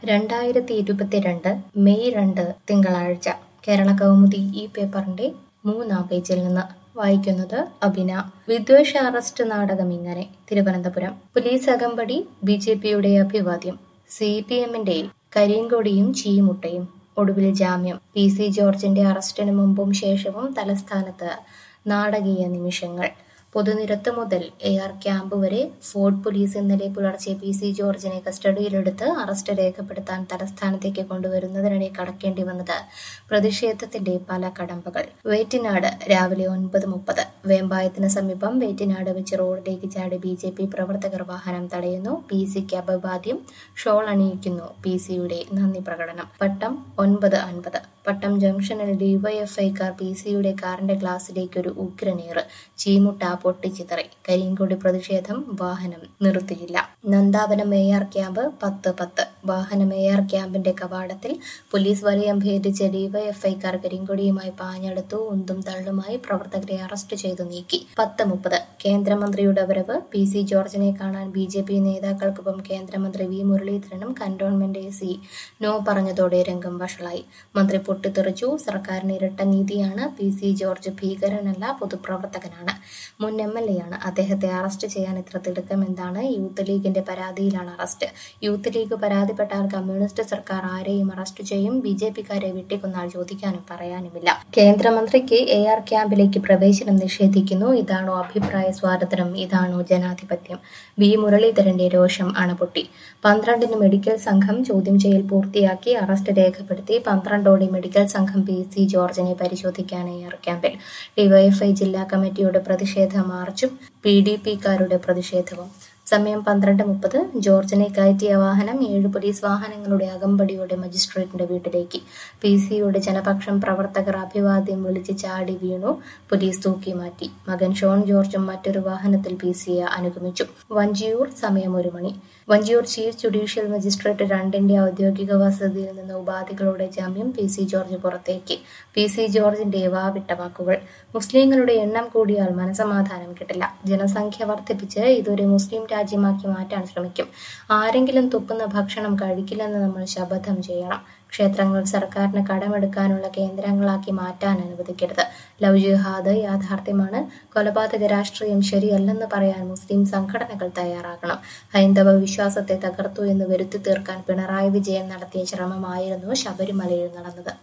രണ്ടായിരത്തി ഇരുപത്തിരണ്ട് മെയ് രണ്ട് തിങ്കളാഴ്ച കേരള കൗമുദി ഈ പേപ്പറിന്റെ മൂന്നാം പേജിൽ നിന്ന് വായിക്കുന്നത് അഭിന വിദ്വേഷ അറസ്റ്റ് നാടകം ഇങ്ങനെ തിരുവനന്തപുരം പോലീസ് അകമ്പടി ബി ജെ പിയുടെ അഭിവാദ്യം സി പി എമ്മിന്റെ കരിങ്കൊടിയും ചീമുട്ടയും ഒടുവിൽ ജാമ്യം പി സി ജോർജിന്റെ അറസ്റ്റിന് മുമ്പും ശേഷവും തലസ്ഥാനത്ത് നാടകീയ നിമിഷങ്ങൾ പൊതുനിരത്ത് മുതൽ എ ആർ ക്യാമ്പ് വരെ ഫോർട്ട് പോലീസ് ഇന്നലെ പുലർച്ചെ പി സി ജോർജിനെ കസ്റ്റഡിയിലെടുത്ത് അറസ്റ്റ് രേഖപ്പെടുത്താൻ തലസ്ഥാനത്തേക്ക് കൊണ്ടുവരുന്നതിനിടെ കടക്കേണ്ടി വന്നത് പ്രതിഷേധത്തിന്റെ പല കടമ്പകൾ വേറ്റിനാട് രാവിലെ ഒൻപത് മുപ്പത് വേമ്പായത്തിന് സമീപം വേറ്റിനാട് വെച്ച് റോഡിലേക്ക് ചാടി ബി ജെ പി പ്രവർത്തകർ വാഹനം തടയുന്നു പി സിക്ക് അപവാദ്യം ഷോൾ അണിയിക്കുന്നു പി സിയുടെ നന്ദി പ്രകടനം പട്ടം ഒൻപത് അൻപത് പട്ടം ജംഗ്ഷനിൽ ഡിവൈഎഫ്ഐക്കാർ പി സിയുടെ കാറിന്റെ ഗ്ലാസിലേക്ക് ഒരു ഉഗ്രനേറ് ചീമുട്ട പൊട്ടിച്ചിതറി കരിങ്കൊടി പ്രതിഷേധം വാഹനം നിർത്തിയില്ല നന്ദാവനം എ ആർ ക്യാമ്പ് പത്ത് പത്ത് വാഹനം എ ആർ ക്യാമ്പിന്റെ കവാടത്തിൽ പോലീസ് വലയം ഭേദിച്ച് ഡിവൈഎഫ്ഐക്കാർ കരിങ്കൊടിയുമായി പാഞ്ഞെടുത്തു ഉന്തും തള്ളുമായി പ്രവർത്തകരെ അറസ്റ്റ് ചെയ്തു നീക്കി പത്ത് മുപ്പത് കേന്ദ്രമന്ത്രിയുടെ വരവ് പി സി ജോർജിനെ കാണാൻ ബി ജെ പി നേതാക്കൾക്കൊപ്പം കേന്ദ്രമന്ത്രി വി മുരളീധരനും കന്റോൺമെന്റ് എ സി നോ പറഞ്ഞതോടെ രംഗം വഷളായി മന്ത്രി പൊട്ടിത്തെറിച്ചു സർക്കാരിന് ഇരട്ട നീതിയാണ് പി സി ജോർജ് ഭീകരനല്ല പൊതുപ്രവർത്തകനാണ് മുൻ എം എൽ എ ആണ് അദ്ദേഹത്തെ അറസ്റ്റ് ചെയ്യാൻ ഇത്ര തിടുക്കം എന്താണ് യൂത്ത് ലീഗിന്റെ പരാതിയിലാണ് അറസ്റ്റ് യൂത്ത് ലീഗ് പരാതിപ്പെട്ടാൽ കമ്മ്യൂണിസ്റ്റ് സർക്കാർ ആരെയും അറസ്റ്റ് ചെയ്യും ബി ജെ പിക്കാരെ വെട്ടിക്കൊന്നാൽ ചോദിക്കാനും പറയാനുമില്ല കേന്ദ്രമന്ത്രിക്ക് എ ആർ ക്യാമ്പിലേക്ക് പ്രവേശനം നിഷേധിക്കുന്നു ഇതാണോ അഭിപ്രായ സ്വാതന്ത്ര്യം ഇതാണോ ജനാധിപത്യം വി മുരളീധരന്റെ രോഷം അണപൊട്ടി പന്ത്രണ്ടിന് മെഡിക്കൽ സംഘം ചോദ്യം ചെയ്യൽ പൂർത്തിയാക്കി അറസ്റ്റ് രേഖപ്പെടുത്തി പന്ത്രണ്ടോടെ മെഡിക്കൽ സംഘം പി സി ജോർജിനെ പരിശോധിക്കാൻ എ ആർ ക്യാമ്പിൽ ഡിവൈഎഫ്ഐ ജില്ലാ കമ്മിറ്റിയുടെ പ്രതിഷേധ മാർച്ചും പി ഡി പിക്കാരുടെ പ്രതിഷേധവും സമയം പന്ത്രണ്ട് മുപ്പത് ജോർജിനെ കയറ്റിയ വാഹനം ഏഴ് പോലീസ് വാഹനങ്ങളുടെ അകമ്പടിയോടെ മജിസ്ട്രേറ്റിന്റെ വീട്ടിലേക്ക് പി സിയുടെ ജനപക്ഷം പ്രവർത്തകർ അഭിവാദ്യം വിളിച്ച് ചാടി വീണു പോലീസ് തൂക്കി മാറ്റി മകൻ ഷോൺ ജോർജും മറ്റൊരു വാഹനത്തിൽ പി സിയെ അനുഗമിച്ചു വഞ്ചിയൂർ സമയം ഒരു മണി വഞ്ചിയൂർ ചീഫ് ജുഡീഷ്യൽ മജിസ്ട്രേറ്റ് രണ്ടിന്റെ ഔദ്യോഗിക വസതിയിൽ നിന്ന് ഉപാധികളോടെ ജാമ്യം പി സി ജോർജ് പുറത്തേക്ക് പി സി ജോർജിന്റെ വാവിട്ട വാക്കുകൾ മുസ്ലിങ്ങളുടെ എണ്ണം കൂടിയാൽ മനസമാധാനം കിട്ടില്ല ജനസംഖ്യ വർദ്ധിപ്പിച്ച് ഇതൊരു മുസ്ലിം രാജ്യമാക്കി മാറ്റാൻ ശ്രമിക്കും ആരെങ്കിലും തുപ്പുന്ന ഭക്ഷണം കഴിക്കില്ലെന്ന് നമ്മൾ ശപഥം ചെയ്യണം ക്ഷേത്രങ്ങൾ സർക്കാരിന് കടമെടുക്കാനുള്ള കേന്ദ്രങ്ങളാക്കി മാറ്റാൻ അനുവദിക്കരുത് ലവ് ജിഹാദ് യാഥാർത്ഥ്യമാണ് കൊലപാതക രാഷ്ട്രീയം ശരിയല്ലെന്ന് പറയാൻ മുസ്ലിം സംഘടനകൾ തയ്യാറാകണം ഹൈന്ദവ വിശ്വാസത്തെ തകർത്തു എന്ന് വരുത്തി തീർക്കാൻ പിണറായി വിജയൻ നടത്തിയ ശ്രമമായിരുന്നു ശബരിമലയിൽ നടന്നത്